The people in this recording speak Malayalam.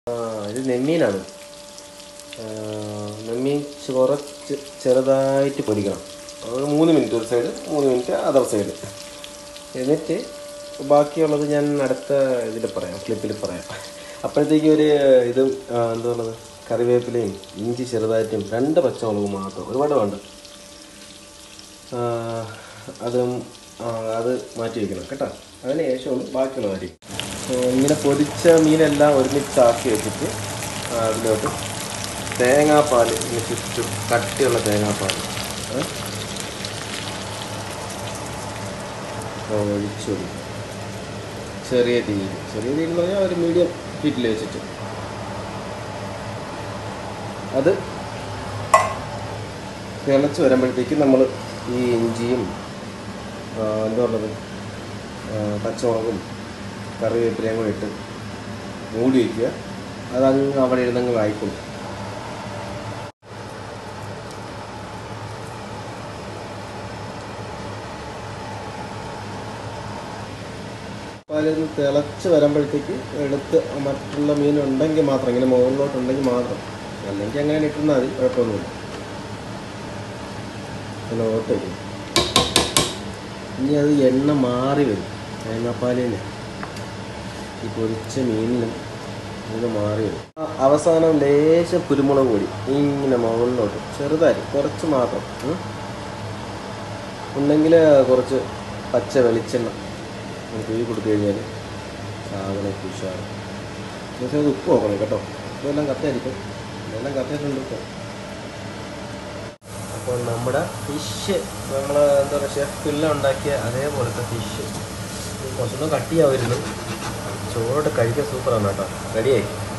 ആ ഇത് നെമ്മീനാണ് ആ, നെമ്മീൻ കുറച്ച് ചെറുതായിട്ട് പൊരിക്കണം ഒരു മൂന്ന് മിനിറ്റ് ഒരു സൈഡ് മൂന്ന് മിനിറ്റ് അതർ സൈഡ് എന്നിട്ട് ബാക്കിയുള്ളത് ഞാൻ അടുത്ത ഇതിൽ പറയാം ക്ലിപ്പിൽ പറയാം അപ്പോഴത്തേക്ക് ഒരു ഇതും ആ, എന്താ പറയുന്നത് കറിവേപ്പിലയും ഇഞ്ചി ചെറുതായിട്ടും രണ്ട് പച്ചമുളകും മാത്രം ഒരുപാട് വേണ്ട ആ, അതും ആ, അത് മാറ്റി വയ്ക്കണം കേട്ടോ അതിന് ശേഷമാണ് ബാക്കിയുള്ള കാര്യം സോ ഇങ്ങനെ പൊരിച്ച മീനെല്ലാം ഒരുമിച്ചാക്കി വെച്ചിട്ട് ആ, അതിലോട്ട് തേങ്ങാപ്പാൽ ഇങ്ങനെ ചുറ്റും കട്ടിയുള്ള തേങ്ങാപ്പാൽ ഏ? ഒഴിച്ചു കൊടുക്കും ചെറിയ തീയിൽ ചെറിയ തീയിൽ എന്ന് പറഞ്ഞാൽ ഒരു മീഡിയം ഹീറ്റിൽ വെച്ചിട്ട് അത് തിളച്ച് വരുമ്പോഴത്തേക്ക് നമ്മൾ ഈ ഇഞ്ചിയും ആ, എന്താ പറയുന്നത് ആ, പച്ചമുളകും കറിവേപ്പിലയും കൂടി ഇട്ട് മൂടി വയ്ക്കുക അതങ്ങ് അവിടെ ഇരുന്നങ്ങ് വായിക്കും അപ്പോൾ അതിൽ തിളച്ച് വരുമ്പോഴത്തേക്ക് എടുത്ത് മറ്റുള്ള മീൻ ഉണ്ടെങ്കിൽ മാത്രം ഇങ്ങനെ മുകളിലോട്ടുണ്ടെങ്കിൽ മാത്രം അല്ലെങ്കിൽ അങ്ങനെ ഇട്ടുന്നാൽ മതി കുഴപ്പമൊന്നുമില്ല പിന്നെ ഓട്ട് വയ്ക്കും ഇനി അത് എണ്ണ മാറി വരും തേങ്ങാപ്പാലിന് ഈ പൊരിച്ച മീനിനും ഇത് മാറി വരും ആ, അവസാനം ലേശം കുരുമുളക് പൊടി ഇങ്ങനെ മുകളിലോട്ട് ചെറുതായി കുറച്ച് മാത്രം ഉം. ഉണ്ടെങ്കിൽ കുറച്ച് പച്ച വെളിച്ചെണ്ണ തീ കൊടുത്തു കഴിഞ്ഞാൽ സാധനം ഉഷാറ് പക്ഷേ അത് ഉപ്പ് നോക്കണം കേട്ടോ ഇതെല്ലാം കത്തായിരിക്കും ഇതെല്ലാം കത്തിയിട്ടുണ്ട് ഇപ്പോൾ അപ്പോൾ നമ്മുടെ ഫിഷ് നമ്മൾ എന്താ പറയുക ഷെഫ് പിള്ള ഉണ്ടാക്കിയ അതേപോലത്തെ ഫിഷ് കുറച്ചൊന്നും കട്ടിയാവുമായിരുന്നു ചോറോട്ട് കഴിക്കാൻ സൂപ്പറാണ് കേട്ടോ റെഡിയായി